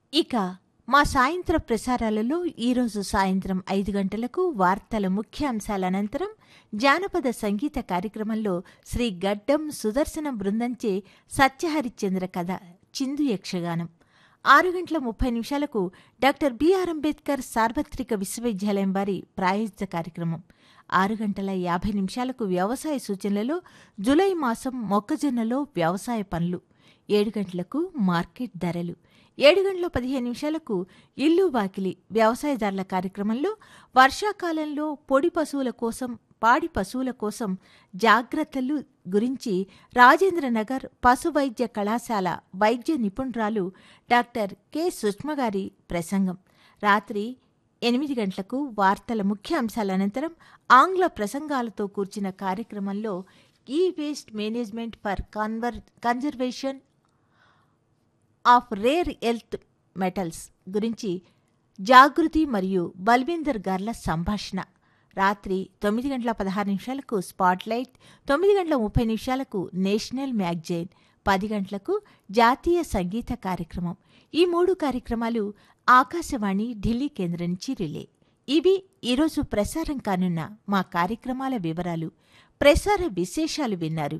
ఇక మా సాయంత్ర ప్రసారాలలో ఈరోజు సాయంత్రం ఐదు గంటలకు వార్తల ముఖ్యాంశాల అనంతరం జానపద సంగీత కార్యక్రమంలో శ్రీ గడ్డం సుదర్శన బృందంచే సత్యహరిశ్చంద్ర కథ చిందు యక్షగానం ఆరు గంటల ముప్పై నిమిషాలకు డాక్టర్ బిఆర్ అంబేద్కర్ సార్వత్రిక విశ్వవిద్యాలయం వారి ప్రాయోజిత కార్యక్రమం ఆరు గంటల యాభై నిమిషాలకు వ్యవసాయ సూచనలలో జులై మాసం మొక్కజొన్నలో వ్యవసాయ పనులు ఏడు గంటలకు మార్కెట్ ధరలు ఏడు గంటల పదిహేను నిమిషాలకు ఇల్లు వాకిలి వ్యవసాయదారుల కార్యక్రమంలో వర్షాకాలంలో పొడి పశువుల కోసం పాడి పశువుల కోసం జాగ్రత్తలు గురించి రాజేంద్రనగర్ పశు వైద్య కళాశాల వైద్య నిపుణురాలు డాక్టర్ కె సుష్మగారి ప్రసంగం రాత్రి ఎనిమిది గంటలకు వార్తల ముఖ్య అంశాల అనంతరం ఆంగ్ల ప్రసంగాలతో కూర్చిన కార్యక్రమంలో ఈ వేస్ట్ మేనేజ్మెంట్ ఫర్ కన్వర్ conservation of rare earth metals గురించి జాగృతి మరియు బల్వీందర్ గార్ల సంభాషణ రాత్రి తొమ్మిది గంటల పదహారు నిమిషాలకు స్పాట్లైట్ తొమ్మిది గంటల ముప్పై నిమిషాలకు నేషనల్ మ్యాగజైన్ పది గంటలకు జాతీయ సంగీత కార్యక్రమం ఈ మూడు కార్యక్రమాలు ఆకాశవాణి ఢిల్లీ కేంద్రం నుంచి రిలే ఇవి ఈరోజు ప్రసారం కానున్న మా కార్యక్రమాల వివరాలు ప్రసార విశేషాలు విన్నారు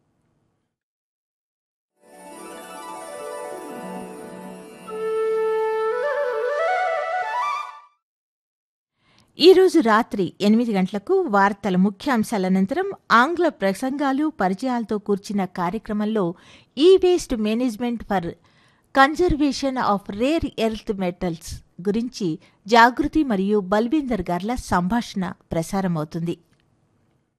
ఈరోజు రాత్రి ఎనిమిది గంటలకు వార్తల ముఖ్యాంశాల అనంతరం ఆంగ్ల ప్రసంగాలు పరిచయాలతో కూర్చిన కార్యక్రమంలో ఈ waste management for conservation of rare earth metals గురించి జాగృతి మరియు బల్వీందర్ గార్ల సంభాషణ ప్రసారమవుతుంది